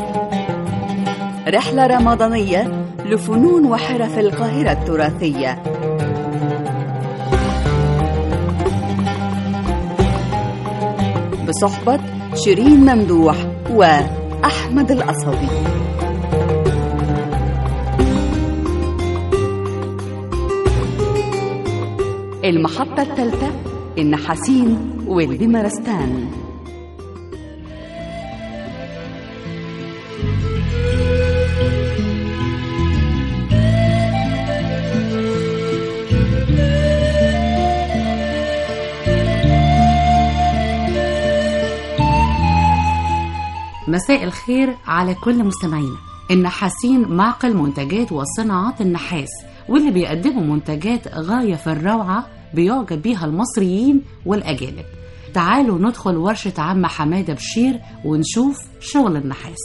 رحلة رمضانية لفنون وحرف القاهرة التراثية بصحبة شيرين ممدوح وأحمد القصبي المحطة الثالثة النحاسين والدمرستان مساء الخير على كل مستمعينا النحاسين معقل منتجات وصناعات النحاس واللي بيقدموا منتجات غاية في الروعة بيعجب بيها المصريين والأجانب تعالوا ندخل ورشة عم حمادة بشير ونشوف شغل النحاس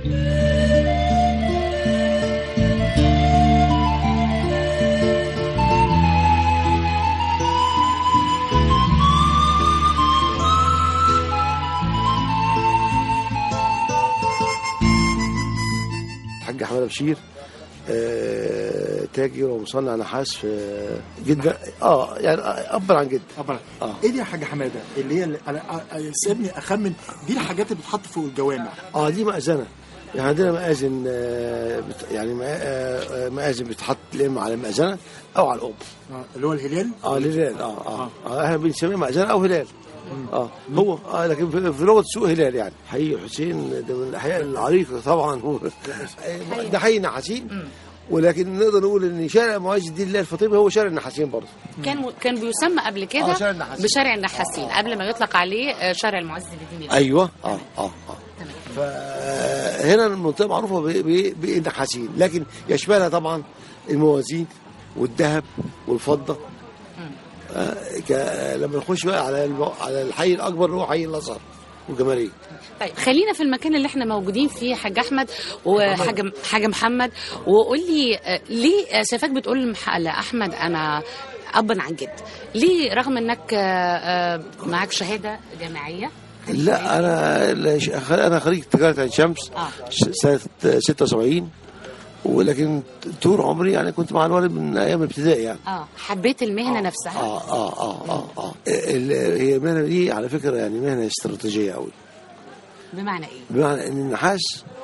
الحاج حماده بشير آه، تاجر ومصنع نحاس في جدا اه يعني ابا عن جد طبعا آه. ايه دي يا حاجه حماده اللي هي اللي انا أ- سيبني اخمن دي الحاجات اللي بتتحط فوق الجوامع اه دي مأذنه يعني عندنا مآذن آه، بت- يعني مآ- آه، آه، مآذن بتحط يا اما على المأذنه او على القبه آه، اللي هو الهلال اه الهلال اه اه, آه. احنا بنسميه مأذنه او هلال اه هو اه لكن في في لغه السوق هلال يعني حي حسين ده من الاحياء العريقه طبعا هو ده حي نحاسين ولكن نقدر نقول ان شارع معز الدين الله الفاطمي هو شارع النحاسين برضه كان كان بيسمى قبل كده آه، شارع النحاسين. بشارع النحاسين قبل ما يطلق عليه آه، شارع المعز للدين ايوه اه اه اه فهنا المنطقه معروفه ب- ب- بالنحاسين لكن يشملها طبعا الموازين والذهب والفضه آه ك- لما نخش بقى على الم- على الحي الاكبر اللي هو حي الازهر والجماليه طيب خلينا في المكان اللي احنا موجودين فيه حاج احمد وحاج حاج محمد وقول لي آه، ليه آه، شايفاك بتقول لمح- لاحمد انا ابا عن جد ليه رغم انك آه، آه، معاك شهاده جامعيه لا انا لا ش- انا خريج تجاره عين شمس آه. ش- سنه 76 ولكن طول عمري يعني كنت مع الوالد من ايام الابتدائي يعني اه حبيت المهنه نفسها اه اه اه اه, آه. ال- هي المهنه دي على فكره يعني مهنه استراتيجيه قوي بمعنى ايه بمعنى ان النحاس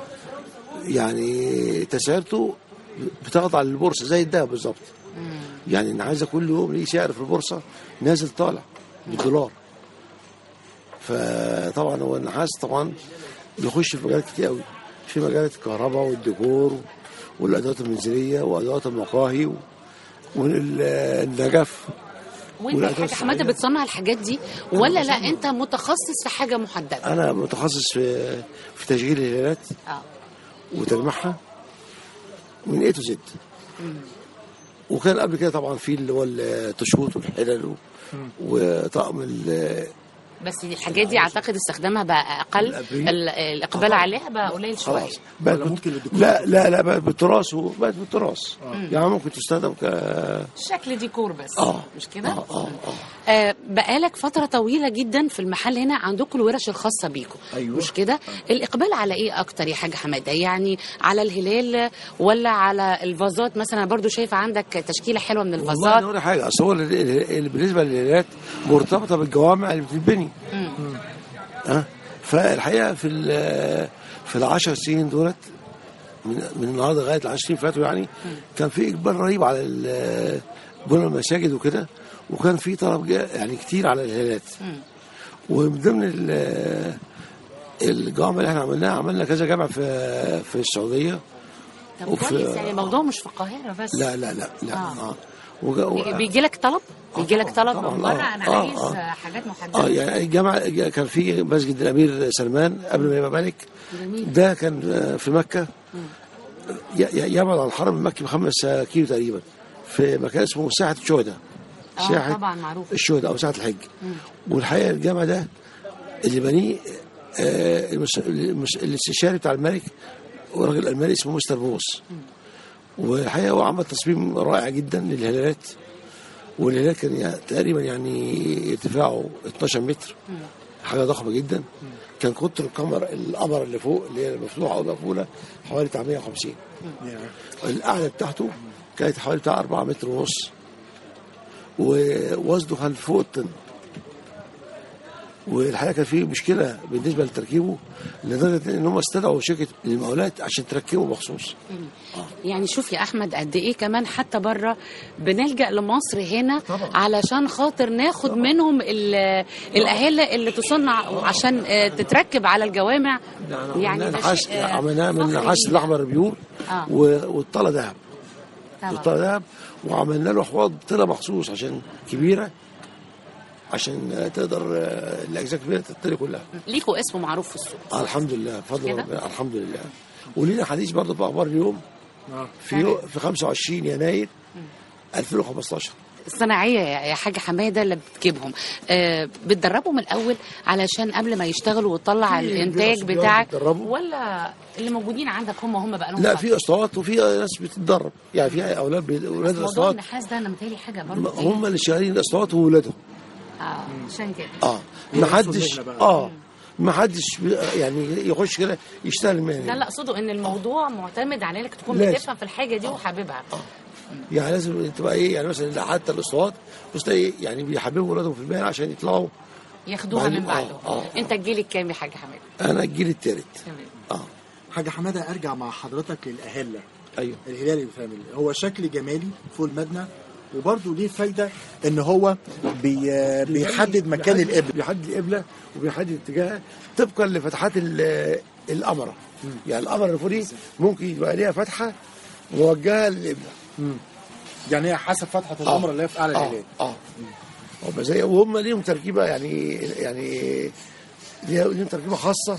يعني تسعيرته بتخضع للبورصه زي الذهب بالظبط يعني النحاس ده كل يوم ليه سعر في البورصه نازل طالع بالدولار فطبعا هو النحاس طبعا بيخش في مجالات كتير قوي في مجالات الكهرباء والديكور والادوات المنزليه وادوات المقاهي والنجف وانت والأدوات حاج حماده الصناعية. بتصنع الحاجات دي ولا لا انت متخصص في حاجه محدده انا متخصص في في تشغيل الهلالات اه وتلميعها من اي تو زد وكان قبل كده طبعا في اللي هو التشوط والحلل و- وطقم ال- بس الحاجات دي اعتقد استخدامها بقى اقل الأبريل. ال- الاقبال عليها بقى قليل شويه خلاص بقت ولا ممكن للديكور؟ لا لا لا بقت بالتراث بقت بالتراث يعني ممكن تستخدم ك شكل ديكور بس اه مش كده اه اه, آه. آه بقالك فتره طويله جدا في المحل هنا عندكم الورش الخاصه بيكم أيوة. مش كده الاقبال على ايه اكتر يا حاج حماده يعني على الهلال ولا على الفازات مثلا أنا برضو شايفه عندك تشكيله حلوه من والله الفازات أنا أقول لك حاجه اصل هو ال- ال- ال- بالنسبه للهلالات مرتبطه بالجوامع اللي بتتبني ها فالحقيقه في ال- في العشر سنين دولت من من النهارده لغايه العشر سنين فاتوا يعني كان في اقبال رهيب على ال- بنى المساجد وكده وكان في طلب جا- يعني كتير على الهلالات ومن ضمن ال- الجوامع اللي احنا عملناها عملنا كذا جامع في في السعوديه طب وفي- كويس يعني الموضوع مش في القاهره بس لا لا لا لا آه. اه, وجا- و- بيجي لك طلب بيجي لك طلب طبعاً، من بره آه، انا آه، عايز آه. حاجات محدده اه يعني الجامعة كان في مسجد الأمير سلمان قبل ما يبقى ملك جميل. ده كان آه، في مكة ي- ي- يبعد عن الحرم المكي بخمس كيلو تقريبا في مكان اسمه ساحة الشهداء آه، ساحة طبعاً معروف. الشهداء أو ساحة الحج والحقيقة الجامع ده اللي بنيه آه، المس- المس- الاستشاري بتاع الملك وراجل ألماني اسمه مستر بوس والحقيقة هو عمل تصميم رائع جدا للهلالات والهلال كان يعني تقريبا يعني ارتفاعه 12 متر حاجه ضخمه جدا كان قطر الكاميرا القمر اللي فوق اللي هي مفتوحه او مقفوله حوالي بتاع 150 يا. القاعده بتاعته كانت حوالي بتاع 4 متر ونص ووزنه كان فوق الطن والحقيقه كان في مشكله بالنسبه لتركيبه لدرجه ان هم استدعوا شركه المقاولات عشان تركبه مخصوص يعني شوف يا احمد قد ايه كمان حتى بره بنلجا لمصر هنا طبعا. علشان خاطر ناخد منهم ال- الاهله اللي تصنع عشان آه، تتركب على الجوامع يعني يعني ده نحاس شيء، آه، عملناه من فخر نحاس لينا. الاحمر بيور آه. و- والطلا ذهب طبعا. الطلا ذهب وعملنا له حواض طلا مخصوص عشان كبيره عشان آه، تقدر آه، الاجزاء الكبيره تطلع كلها ليكوا اسم معروف في السوق آه الحمد لله بفضل كده؟ ربنا الحمد لله ولينا حديث برضه في اخبار اليوم آه. في يو في 25 يناير 2015 الصناعيه يا يا حاجه حماده اللي بتجيبهم آه بتدربهم الاول علشان قبل ما يشتغلوا وتطلع في الانتاج ناس بتاعك بيتدربوا. ولا اللي موجودين عندك هم هم بقى لهم لا فترة؟ في اسطوات وفي ناس بتتدرب يعني في اولاد بي- اولاد موضوع الاسطوات النحاس ده انا متهيألي حاجه برضه هم اللي شغالين الاسطوات وولادهم اه عشان كده اه هي ما نفس حدش المهنة بقى. اه ما حدش بي- يعني يخش كده يشتغل لا المهنه لا اقصده ان الموضوع معتمد على انك تكون لازم. بتفهم في الحاجه دي وحاببها يعني لازم تبقى ايه يعني مثلا حتى الاسطوات بس تلاقي يعني بيحببوا ولادهم في المهنه عشان يطلعوا ياخدوها من بعدين- بعده آه، آه. انت الجيل الكام يا حاج حماد انا الجيل الثالث تمام اه حاجه حماده ارجع مع حضرتك للاهله ايوه الهلالي فاميلي هو شكل جمالي فوق المبنى وبرضه ليه فايده ان هو بي بيحدد مكان بيحدد- الابل بيحدد القبله وبيحدد اتجاهها طبقا لفتحات ال- القمره يعني القمره اللي فوق دي ممكن يبقى ليها فتحه موجهه للقبله يعني هي حسب فتحه القمر اللي هي في اعلى اه الهلال اه هم زي وهم ليهم تركيبه يعني يعني ليها- ليهم تركيبه خاصه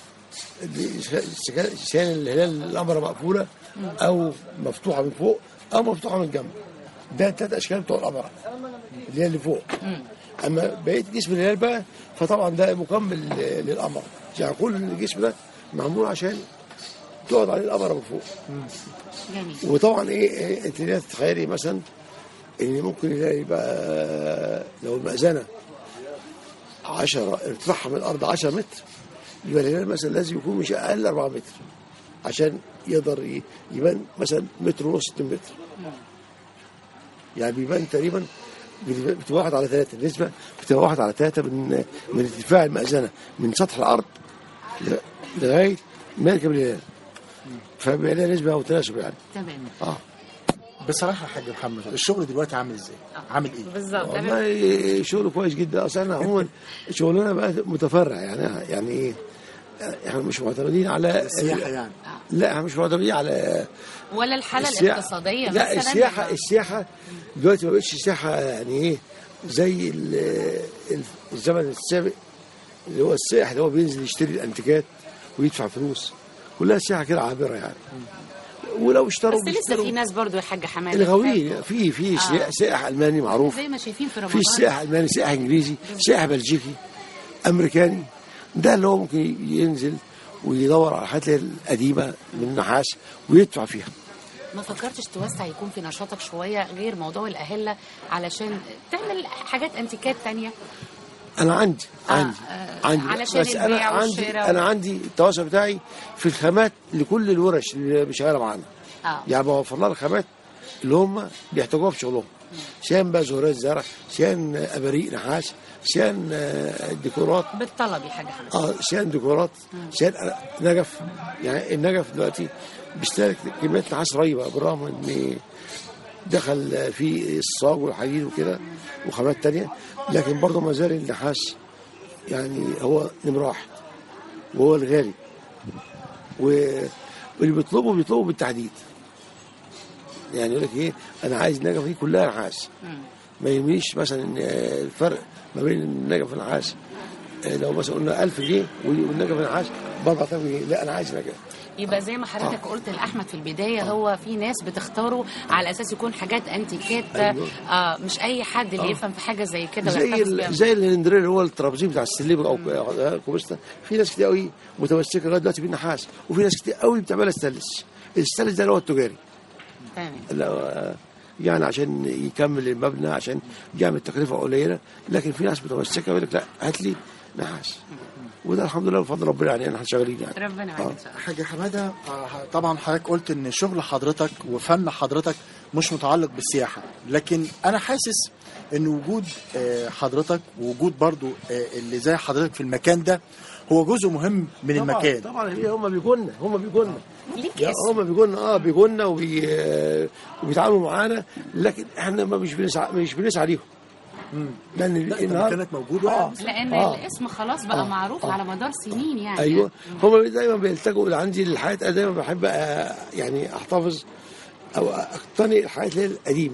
دي ش- ش- شان الهلال القمره مقفوله او مفتوحه من فوق او مفتوحه من الجنب ده الثلاث اشكال بتوع القمره اللي هي اللي فوق اما بقيه جسم الهلال بقى فطبعا ده مكمل ل- للقمر يعني كل الجسم ده معمول عشان تقعد عليه القمره من فوق جميل وطبعا ايه, إيه انت لا تتخيلي مثلا ان ممكن يبقى لو المأذنة 10 ارتفاعها من الارض 10 متر يبقى الهلال مثلا لازم يكون مش اقل 4 متر عشان يقدر ي- يبان مثلا متر ونص 2 متر يعني بيبان تقريبا بتبقى بتبقى واحد على ثلاثة النسبة بتبقى واحد على ثلاثة من من ارتفاع المأذنة من سطح الأرض ل- لغاية مركب الهلال فبيبقى لها نسبة أو تناسب يعني تمام اه بصراحه يا حاج محمد الشغل دلوقتي عامل ازاي؟ عامل ايه؟ بالظبط انا والله شغل كويس جدا اصل احنا عموما شغلنا بقى متفرع يعني يعني ايه احنا مش معتمدين على السياحه يعني لا احنا مش معتمدين على ولا الحاله السياحة- الاقتصاديه لا مثلا السياحه السياحه دلوقتي ما بقتش سياحه يعني ايه زي ال- ال- الزمن السابق اللي هو السائح اللي هو بينزل يشتري الانتيكات ويدفع فلوس كلها سياحه كده عابره يعني ولو اشتروا بس لسه بيشتروا في ناس برضو يا حاج حماد الغاويين في في سياح- سائح الماني معروف زي ما شايفين في في رمضان سائح الماني سائح انجليزي سائح بلجيكي امريكاني ده اللي هو ممكن ينزل ويدور على الحاجات اللي هي القديمه من النحاس ويدفع فيها ما فكرتش توسع يكون في نشاطك شويه غير موضوع الاهله علشان تعمل حاجات انتيكات تانية انا عندي آه، عندي آه، عندي علشان بس انا البيع عندي والشراء. انا عندي التواصل بتاعي في الخامات لكل الورش اللي شغاله معانا اه يعني بوفر لها الخامات اللي هم بيحتاجوها في شغلهم شان بقى زهرات زرع شان اباريق نحاس شان آه، ديكورات بالطلب يا حاج حماد اه شان ديكورات شان نجف يعني النجف دلوقتي بيشترك كميات نحاس رهيبه بالرغم ان دخل في الصاج والحديد وكده وخامات تانية لكن برضه ما زال النحاس يعني هو نمرة واحد وهو الغالي و- واللي بيطلبه بيطلبه بالتحديد يعني يقول لك ايه انا عايز النجفه دي كلها نحاس ما يهمنيش مثلا إن الفرق ما بين النجف والنحاس آه، لو مثلا قلنا 1000 جنيه والنجف النحاس ب 4000 جنيه لا انا عايز نجف يبقى زي ما حضرتك قلت لاحمد في البدايه هو في ناس بتختاره على اساس يكون حاجات انتيكات أيوة. آه مش اي حد اللي يفهم في حاجه زي كده زي ويحتفظ بيها ال- زي الهندريه اللي هو الترابزين بتاع السليم او آه، كوبستا في ناس كتير قوي متمسكه لغايه دلوقتي بالنحاس وفي ناس كتير قوي بتعملها ستانلس الستانلس ده اللي هو التجاري تمام اللي هو يعني عشان يكمل المبنى عشان يعمل تكلفه قليله لكن في ناس متمسكه يقول لك لا هات لي نحاس وده الحمد لله بفضل ربنا يعني احنا شغالين يعني ربنا معاك ان شاء الله حاجة حمادة آه، طبعا حضرتك قلت ان شغل حضرتك وفن حضرتك مش متعلق بالسياحة لكن انا حاسس ان وجود آه، حضرتك ووجود برضو آه، اللي زي حضرتك في المكان ده هو جزء مهم من المكان طبعا طبعا هم بيجونا هم بيجونا ليك يعني اسم هم بيجونا اه بيجونا وبي آه، وبيتعاملوا معانا لكن احنا ما مش بنسعى مش بنسعى ليهم لان لا النهار- كانت موجودة آه. لان آه. الاسم خلاص بقى معروف على مدار سنين يعني ايوه هم دايما بيلتجوا لعندي للحاجات انا دايما بحب آه، يعني احتفظ او اقتني الحاجات اللي هي القديمه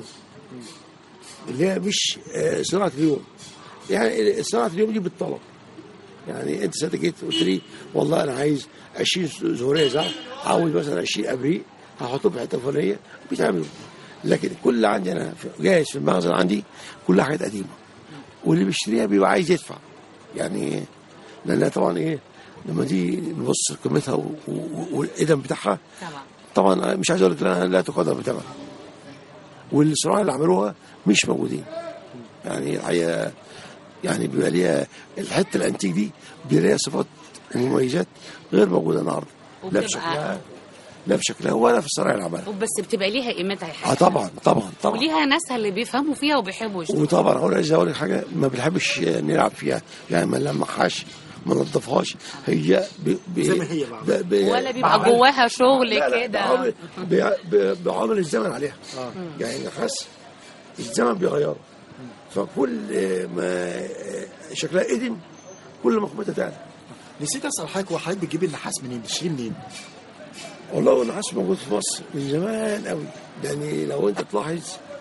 اللي هي مش آه، صناعه اليوم يعني صناعه اليوم دي بالطلب يعني انت ساعتها جيت قلت لي والله انا عايز 20 زهريه زعف عاوز مثلا 20 ابريق هحطهم في حته فلانيه بيتعملوا لكن كل اللي عندي انا في- جاهز في المخزن عندي كلها حاجات قديمه واللي بيشتريها بيبقى عايز يدفع يعني لانها طبعا ايه لما دي نبص قيمتها و- و- والقدم بتاعها طبعا طبعا مش عايز اقول لك لا, لا تقدر بثمن والصناعه اللي عملوها مش موجودين يعني الحقيقه يعني بيبقى ليها الحته الانتيك دي بيبقى ليها صفات ومميزات غير موجوده النهارده لا وبتبقى- في شكلها لا في شكلها ولا في الصناعه اللي عملها وبس بتبقى ليها قيمتها يا اه حاجة. طبعا طبعا طبعا وليها ناسها اللي بيفهموا فيها وبيحبوا يشتروا وطبعا هقول عايز اقول لك حاجه ما بنحبش نلعب فيها يعني ما نلمعهاش ما ننضفهاش هي ب... ب... زي ما هي بقى. ب... ب... ولا بيبقى بعمل- جواها شغل لا لا كده بعمل- ب... ب... بعمل الزمن عليها يعني النحاس الزمن بيغيره فكل ما شكلها قدم كل ما قيمتها تعلى نسيت اسال حضرتك هو حضرتك بتجيب النحاس منين؟ بتشتريه منين؟ والله النحاس موجود في مصر من زمان قوي يعني لو انت تلاحظ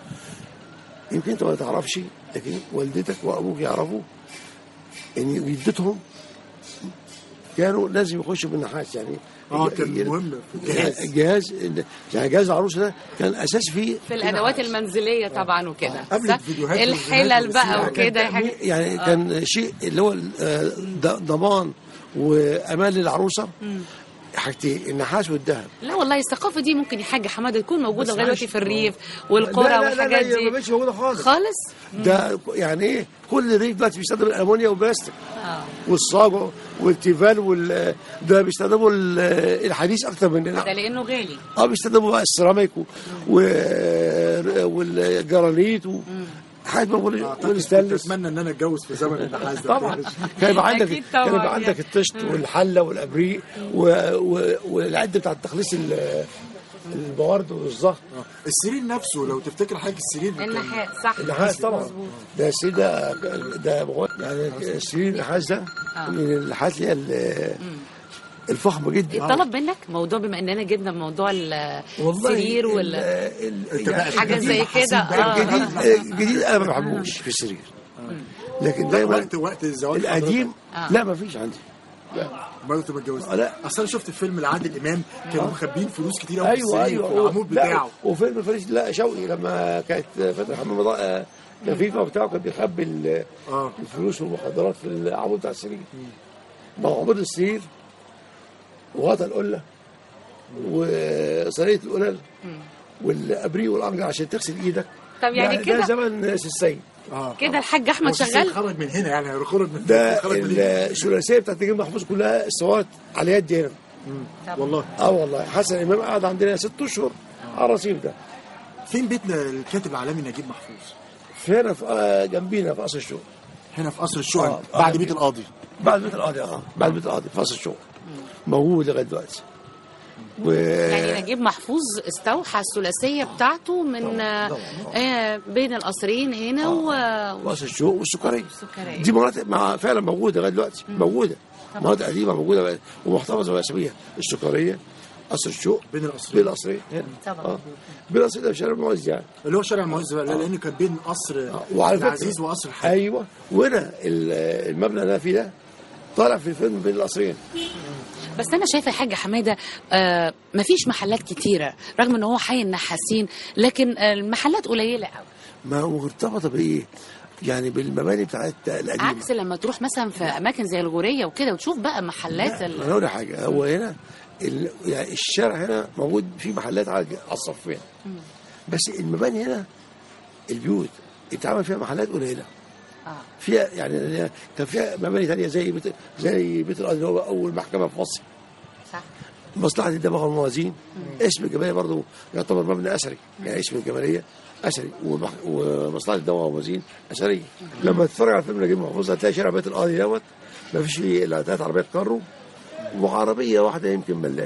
يمكن انت ما تعرفش لكن والدتك وابوك يعرفوا ان جدتهم كانوا لازم يخشوا بالنحاس يعني اه كان مهم في الجهاز الجهاز يعني جهاز العروسه ده كان اساس فيه في الادوات المنزليه طبعا وكده قبل صح؟ الفيديوهات الحلل بقى والفيديوهات وكده كان حاجات يعني كان شيء اللي هو آه، ض- ضمان وامان للعروسه حاجتين النحاس والذهب لا والله الثقافه دي ممكن يا حاج حماده تكون موجوده بس لغايه دلوقتي معلش. في الريف لا والقرى لا لا والحاجات لا هي ما دي بقتش موجوده خالص خالص ده يعني ايه كل ريف دلوقتي بيستخدم الالمونيا والبلاستيك اه والصاج والتيفال وال ده بيستخدموا ال- الحديث اكتر ده مننا لانه غالي اه بيستخدموا بقى السيراميك و- و- والجرانيت و- حاجات موجوده كنت والستانلس اتمنى ان انا اتجوز في زمن النحاس ده طبعا كان يبقى عندك أكيد كان طبعاً يبقى عندك يعني. الطشت والحله والابريق و- و- والعده بتاعت تخليص ال- البوارد والزهر السرير نفسه لو تفتكر حضرتك السرير كان- النحاس صح النحاس طبعا ده السرير ده ده بغ- يعني السرير النحاس ده من النحاس اللي هي ال- الفخمه جدا طلب منك موضوع بما اننا جبنا موضوع السرير ال- وال ال- انت بقى يعني حاجه زي الجديد كده بقى اه الجديد الجديد انا ما بحبوش في السرير لكن لا دايما وقت وقت الزواج القديم آه. لا ما فيش عندي برضه ما اتجوزت آه، لا. اصل انا شفت فيلم لعادل امام كانوا مخبيين فلوس كتير قوي في ايوه السرير ايوه في العمود لا، بتاعه وفيلم فريد لا شوقي لما كانت فتره حمام رضا خفيفه وبتاع كان بيخبي ال- اه الفلوس والمخدرات في العمود بتاع السرير ما هو عمود السرير وغطا القله وصينيه القلل والابريق والانجر عشان تغسل ايدك طب يعني ده- كده- ده زمن السيد اه كده الحاج احمد بس السرير شغال خرج من هنا يعني خرج من ده خرج من هنا. الثلاثيه بتاعت نجيب محفوظ كلها استوت على يد هنا والله اه والله حسن امام قعد عندنا ست اشهر على الرصيف ده فين بيتنا الكاتب العالمي نجيب محفوظ في هنا في آه، جنبينا في قصر الشغل هنا في قصر الشقق آه، آه. بعد بيت القاضي بعد بيت القاضي اه بعد بيت القاضي في قصر الشغل موجود لغايه دلوقتي و... يعني نجيب محفوظ استوحى الثلاثيه بتاعته من آه آه، بين القصرين هنا و قصر الشغل والسكريه والسكرية. دي مناطق مع فعلا موجوده لغايه دلوقتي موجوده مناطق قديمه موجوده بقى ومحتفظه باساميها السكريه قصر الشوق بين القصرين. بين القصرين هنا طبعا. اه بين القصرين ده في شارع المعز يعني اللي هو شارع المعز بقى لا، لان كان بين قصر آه، وعلى فكره العزيز وقصر الحاج ايوه وهنا ال- المبنى اللي انا فيه ده طالع في فيلم بين القصرين بس انا شايفه يا حاجه حماده آه مفيش محلات كتيره رغم ان هو حي النحاسين لكن آه المحلات قليله قوي ما هو مرتبطه بايه؟ يعني بالمباني بتاعت القديمه عكس لما تروح مثلا في اماكن زي الغوريه وكده وتشوف بقى محلات لا، ال... انا اقول لك حاجه هو هنا ال... يعني الشارع هنا موجود فيه محلات على على الصفين بس المباني هنا البيوت اتعمل فيها محلات قليله آه. فيها يعني كان فيها مباني ثانيه زي بيت زي بيت القاضي اللي هو اول محكمه في مصر صح مصلحه الدماغ والموازين اسم الجماليه برضه يعتبر مبنى اثري يعني اسم الجماليه اثري ومح- ومصلحه الدماغ والموازين اثريه لما تتفرج على فيلم نجيب محفوظ هتلاقي شارع بيت القاضي دوت ما فيش فيه الا ثلاث عربيات كارو وعربيه واحده يمكن ملاكي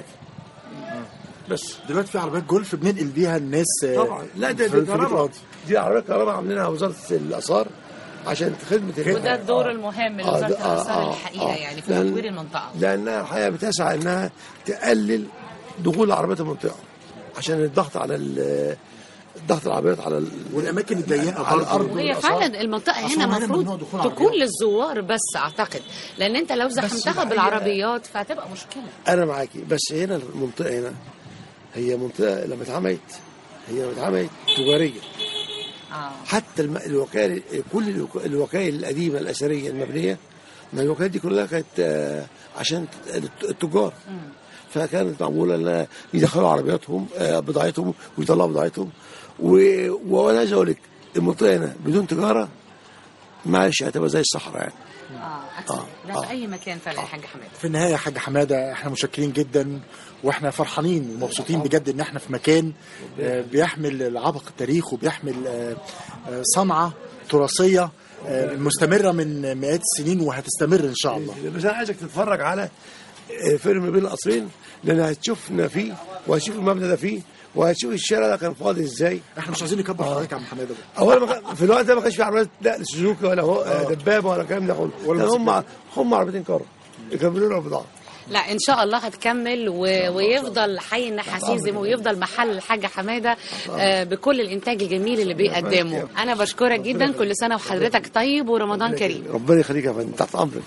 بس دلوقتي في عربيات جولف بننقل بيها الناس آه، طبعا لا ده في- دي في بيت كهرباء القاضي. دي عربيات كهرباء عاملينها وزاره الاثار عشان خدمه وده الدور المهم آه، لوزاره ده- آه، الاثار آه، الحقيقه آه. يعني في لأن- تطوير المنطقه لانها الحقيقه بتسعى انها تقلل دخول العربيات المنطقه عشان الضغط على ال- ضغط العربيات على ال- والاماكن الضيقه على برضه الارض وهي والآثار. فعلا المنطقه أصلاً هنا هنا المفروض ممنوع دخول تكون عربيات. للزوار بس اعتقد لان انت لو زحمتها الحقيقة- بالعربيات فهتبقى مشكله انا معاكي بس هنا المنطقه هنا هي منطقه لما اتعملت هي لما اتعملت تجاريه اه حتى الم... الوكائل كل الوك- الوكائل القديمه الاثريه المبنيه ما الوكائل دي كلها كانت آه، عشان الت- التجار فكانت معموله ان يدخلوا عربياتهم آه، بضاعتهم ويطلعوا بضاعتهم و- وانا عايز اقول لك المنطقه هنا بدون تجاره معلش هتبقى زي الصحراء يعني اه أكيد. آه، ده في آه. اي مكان فعلا يا حاج حماد في النهايه يا حاج حماده احنا متشكرين جدا واحنا فرحانين ومبسوطين بجد ان احنا في مكان آه، بيحمل العبق التاريخ وبيحمل آه، آه، صنعه تراثيه آه، مستمره من مئات السنين وهتستمر ان شاء الله بس انا عايزك تتفرج على آه، فيلم بين القصرين لان هتشوفنا فيه وهتشوف المبنى ده فيه وهتشوف الشارع ده كان فاضي ازاي احنا مش عايزين نكبر حضرتك يا عم حماده بقى. اولا ما كان- في الوقت ده ما كانش في عربيات لا سوزوكي ولا هو آه، دبابه ولا الكلام ده كله ولا كان هم موتوسيكلات. هم عربيتين كارو يكملوا لنا البضاعه لا ان شاء الله هتكمل و... ويفضل حي النحاسين زي ما ويفضل محل الحاج حماده آه بكل الانتاج الجميل اللي بيقدمه انا بشكرك جدا كل سنه وحضرتك طيب ورمضان كريم ربنا يخليك يا فندم تحت امرك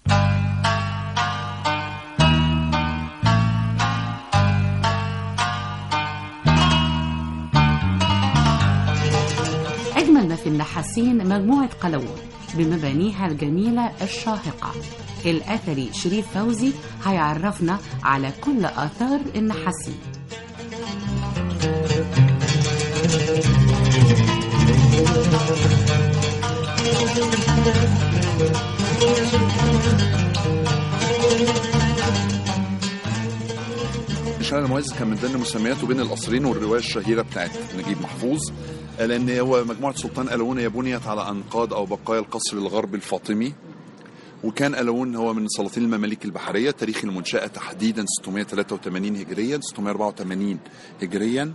أجمل ما في النحاسين مجموعة قلاوون بمبانيها الجميلة الشاهقة الأثري شريف فوزي هيعرفنا على كل آثار النحاسين شارع المعز كان من ضمن مسمياته بين القصرين والروايه الشهيره بتاعت نجيب محفوظ لان هو مجموعه سلطان قلاوون هي بنيت على انقاض او بقايا القصر الغربي الفاطمي وكان قلاوون هو من سلاطين المماليك البحريه تاريخ المنشاه تحديدا 683 هجريا 684 هجريا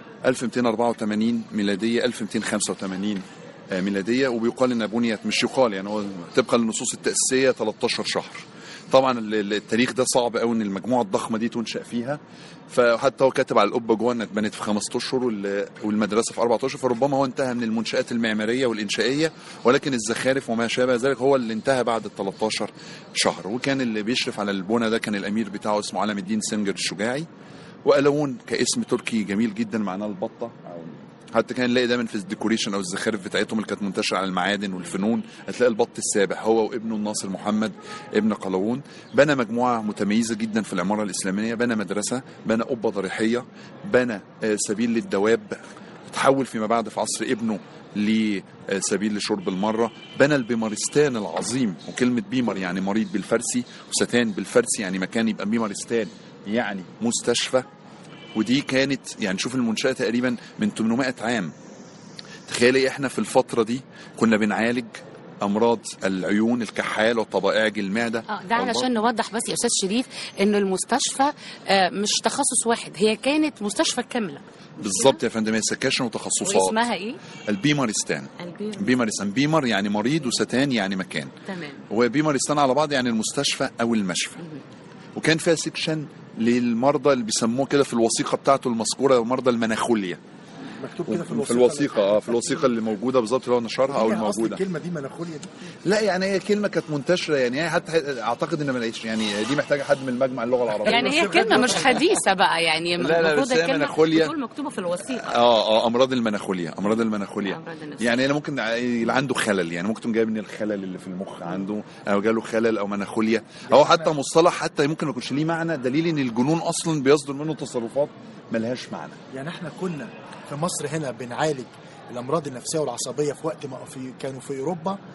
1284 ميلاديه 1285 آه، ميلاديه وبيقال انها بنيت مش يقال يعني هو طبقا للنصوص التاسيسيه 13 شهر طبعا ال- ال- التاريخ ده صعب قوي ان المجموعه الضخمه دي تنشا فيها فحتى هو كاتب على القبه جوه انها اتبنت في خمسة اشهر وال- والمدرسه في اربعة اشهر فربما هو انتهى من المنشات المعماريه والانشائيه ولكن الزخارف وما شابه ذلك هو اللي انتهى بعد ال 13 شهر وكان اللي بيشرف على البنى ده كان الامير بتاعه اسمه علم الدين سنجر الشجاعي وقلاوون كاسم تركي جميل جدا معناه البطه او حتى كان نلاقي دايما في الديكوريشن او الزخارف بتاعتهم اللي كانت منتشره على المعادن والفنون هتلاقي البط السابح هو وابنه الناصر محمد ابن قلاوون بنى مجموعه متميزه جدا في العماره الاسلاميه بنى مدرسه بنى قبه ضريحيه بنى آه، سبيل للدواب تحول فيما بعد في عصر ابنه لسبيل لشرب المرة بنى البيمارستان العظيم وكلمة بيمر يعني مريض بالفارسي وستان بالفارسي يعني مكان يبقى بيمارستان يعني مستشفى ودي كانت يعني شوف المنشأة تقريبا من 800 عام تخيلي احنا في الفترة دي كنا بنعالج أمراض العيون الكحال وطبائع المعدة اه ده علشان نوضح بس يا استاذ شريف ان المستشفى آه مش تخصص واحد هي كانت مستشفى كامله بالظبط يا فندم هي سكاشن وتخصصات واسمها ايه؟ البيمارستان البير بيمارستان بيمر يعني مريض وستان يعني مكان تمام وبيمارستان على بعض يعني المستشفى او المشفى وكان فيها سيكشن للمرضى اللي بيسموه كده في الوثيقه بتاعته المذكوره مرضى المناخوليا مكتوب كده في في الوثيقه الوثيقه اه في الوثيقه اللي موجوده بالظبط اللي هو نشرها او هي أصل الموجوده الكلمه دي مناخوليا دي لا يعني هي كلمه كانت منتشره يعني هي حتى اعتقد ان ما لقيتش يعني دي محتاجه حد من المجمع اللغه العربيه يعني هي كلمه مش حديثه بقى يعني لا، لا، المفروض بس هي الكلمه مناخوليا. بتقول مكتوبه في الوثيقه اه اه امراض المناخوليا امراض المناخوليا أمراض النفسية. يعني انا ممكن اللي عنده خلل يعني ممكن جاي من الخلل اللي في المخ عنده او جاله خلل او مناخوليا او حتى مصطلح حتى ممكن ما يكونش ليه معنى دليل ان الجنون اصلا بيصدر منه تصرفات ملهاش معنى يعني احنا كنا في مصر هنا بنعالج الامراض النفسيه والعصبيه في وقت ما في كانوا في اوروبا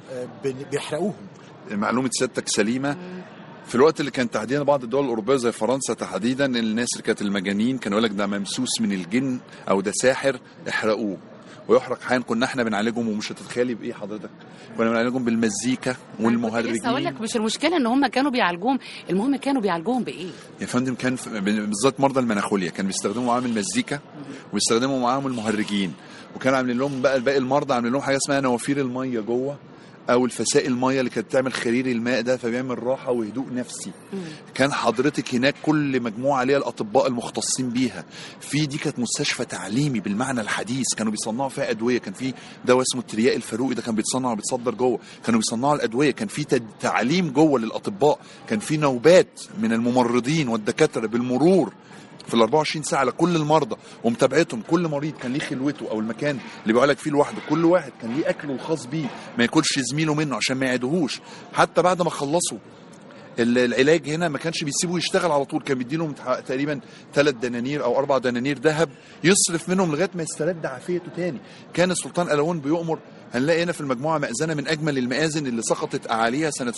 آه، بن- بيحرقوهم معلومه سيادتك سليمه في الوقت اللي كان تحديدا بعض الدول الاوروبيه زي فرنسا تحديدا الناس اللي كانت المجانين كانوا يقول لك ده ممسوس من الجن او ده ساحر احرقوه ويحرق حين كنا احنا بنعالجهم ومش هتتخيلي بايه حضرتك كنا بنعالجهم بالمزيكا لسه اقول والمهرجين لك مش المشكله ان هم كانوا بيعالجوهم المهم كانوا بيعالجوهم بايه يا فندم كان في- بالذات مرضى المناخوليا كان بيستخدموا معاهم المزيكا ويستخدموا معاهم المهرجين وكان عاملين لهم بقى باقي المرضى عاملين لهم حاجه اسمها نوافير الميه جوه او الفسائل الميه اللي كانت بتعمل خرير الماء ده فبيعمل راحه وهدوء نفسي كان حضرتك هناك كل مجموعه ليها الاطباء المختصين بيها في دي كانت مستشفى تعليمي بالمعنى الحديث كانوا بيصنعوا فيها ادويه كان في دواء اسمه الترياق الفاروقي ده كان بيتصنع وبيتصدر جوه كانوا بيصنعوا الادويه كان في تد- تعليم جوه للاطباء كان في نوبات من الممرضين والدكاتره بالمرور في ال 24 ساعه على كل المرضى ومتابعتهم كل مريض كان ليه خلوته او المكان اللي بيعالج فيه لوحده كل واحد كان ليه اكله الخاص بيه ما ياكلش زميله منه عشان ما يعدهوش حتى بعد ما خلصوا ال- العلاج هنا ما كانش بيسيبه يشتغل على طول كان بيديلهم تح- تقريبا ثلاث دنانير او اربع دنانير ذهب يصرف منهم لغايه ما يسترد عافيته تاني كان السلطان الوان بيؤمر هنلاقي هنا في المجموعه مأذنه من اجمل المآذن اللي سقطت اعاليها سنه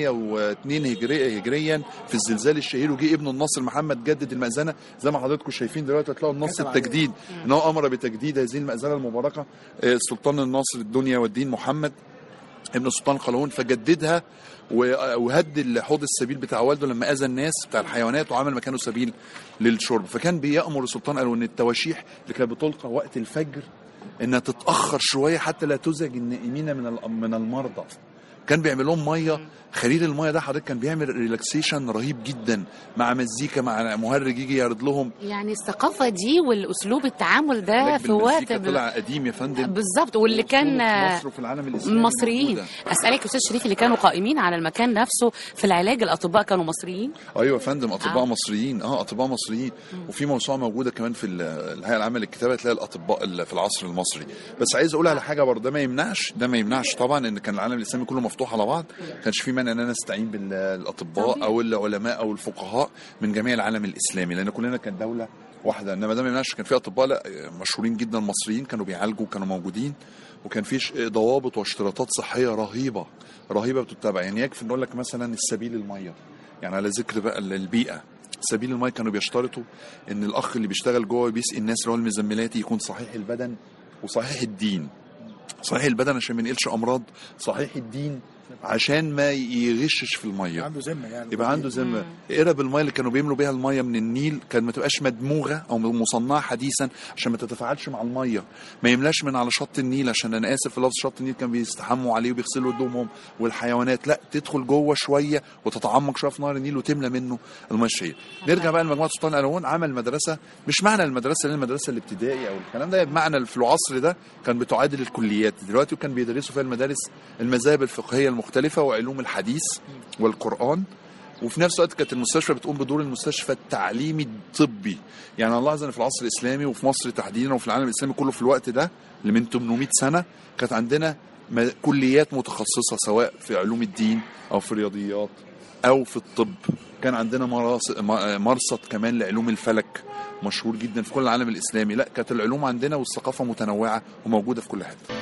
702 هجري هجريا في الزلزال الشهير وجه ابن الناصر محمد جدد المأذنه زي ما حضراتكم شايفين دلوقتي هتلاقوا النص كتب عليها. التجديد ان هو امر بتجديد هذه المأذنه المباركه آه، السلطان الناصر الدنيا والدين محمد ابن السلطان قلاوون فجددها و- وهد حوض السبيل بتاع والده لما اذى الناس بتاع الحيوانات وعمل مكانه سبيل للشرب فكان بيامر السلطان قالوا ان التواشيح اللي كانت بتلقى وقت الفجر انها تتاخر شويه حتى لا تزعج النائمين من ال- من المرضى كان بيعمل لهم ميه خليل الميه ده حضرتك كان بيعمل ريلاكسيشن رهيب جدا مع مزيكا مع مهرج يجي يعرض لهم يعني الثقافه دي والاسلوب التعامل ده علاج في وقت بالمزيكا طلع قديم يا فندم بالظبط واللي كان في مصر وفي العالم الاسلامي مصريين موجودة. اسالك يا استاذ شريف اللي كانوا قائمين على المكان نفسه في العلاج الاطباء كانوا مصريين ايوه يا فندم اطباء آه. آه. مصريين اه اطباء مصريين وفي موسوعه موجوده كمان في ال- الهيئه العامه للكتابه تلاقي الاطباء ال- في العصر المصري بس عايز اقول على حاجه برضه ده ما يمنعش ده ما يمنعش طبعا ان كان العالم الاسلامي كله مفتوح على بعض ما كانش في مانع ان انا استعين بالاطباء او العلماء او الفقهاء من جميع العالم الاسلامي لان كلنا كانت دوله واحده انما ده ما يمنعش كان في اطباء لا مشهورين جدا مصريين كانوا بيعالجوا كانوا موجودين وكان في ش- ضوابط واشتراطات صحيه رهيبه رهيبه بتتبع يعني يكفي نقول لك مثلا السبيل الميه يعني على ذكر بقى ال- البيئه سبيل الميه كانوا بيشترطوا ان الاخ اللي بيشتغل جوه بيسقي الناس اللي هو المزملاتي يكون صحيح البدن وصحيح الدين صحيح البدن عشان ما ينقلش امراض صحيح الدين عشان ما يغشش في الميه عنده ذمه يعني يبقى عنده ذمه قرب الميه اللي كانوا بيملوا بيها الميه من النيل كان ما تبقاش مدموغه او مصنعه حديثا عشان ما تتفاعلش مع الميه ما يملاش من على شط النيل عشان انا اسف في لفظ شط النيل كان بيستحموا عليه وبيغسلوا هدومهم والحيوانات لا تدخل جوه شويه وتتعمق شويه في نهر النيل وتملى منه الميه الشهيره نرجع بقى لمجموعه سلطان الوان عمل مدرسه مش معنى المدرسه اللي هي المدرسه الابتدائي او الكلام ده بمعنى في العصر ده كان بتعادل الكليات دلوقتي وكان بيدرسوا فيها المدارس المذاهب الفقهيه المختلفه وعلوم الحديث والقران وفي نفس الوقت كانت المستشفى بتقوم بدور المستشفى التعليمي الطبي يعني الله ان في العصر الاسلامي وفي مصر تحديدا وفي العالم الاسلامي كله في الوقت ده اللي من 800 سنه كانت عندنا م- كليات متخصصه سواء في علوم الدين او في الرياضيات او في الطب كان عندنا مراس- م- مرصد كمان لعلوم الفلك مشهور جدا في كل العالم الاسلامي لا كانت العلوم عندنا والثقافه متنوعه وموجوده في كل حته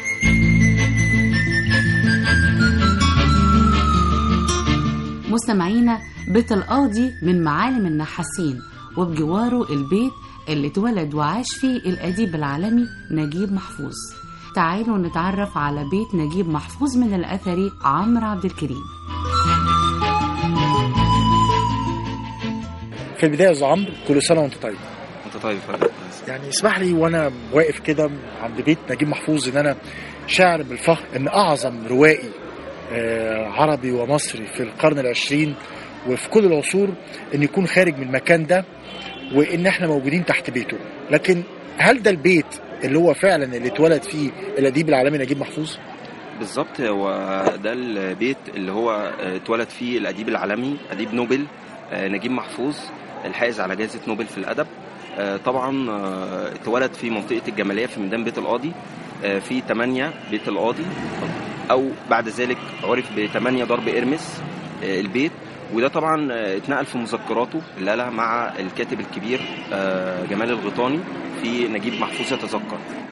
مستمعينا بيت القاضي من معالم النحاسين وبجواره البيت اللي اتولد وعاش فيه الأديب العالمي نجيب محفوظ تعالوا نتعرف على بيت نجيب محفوظ من الأثري عمرو عبد الكريم في البدايه يا أستاذ عمرو كل سنه وانت طيب انت طيب يا فندم. يعني اسمح لي وانا واقف كده عند بيت نجيب محفوظ ان انا شاعر بالفخر ان اعظم روائي آه، عربي ومصري في القرن العشرين وفي كل العصور ان يكون خارج من المكان ده وان احنا موجودين تحت بيته لكن هل ده البيت اللي هو فعلا اللي اتولد فيه الاديب العالمي نجيب محفوظ بالظبط هو ده البيت اللي هو اه، اتولد فيه الاديب العالمي اديب نوبل اه، نجيب محفوظ الحائز على جائزه نوبل في الادب اه، طبعا اه، اتولد في منطقه الجماليه في ميدان بيت القاضي اه، في 8 بيت القاضي او بعد ذلك عرف ب 8 ضرب ارمس اه، البيت وده طبعا اه، اتنقل في مذكراته اللي قالها مع الكاتب الكبير اه، جمال الغيطاني في نجيب محفوظ يتذكر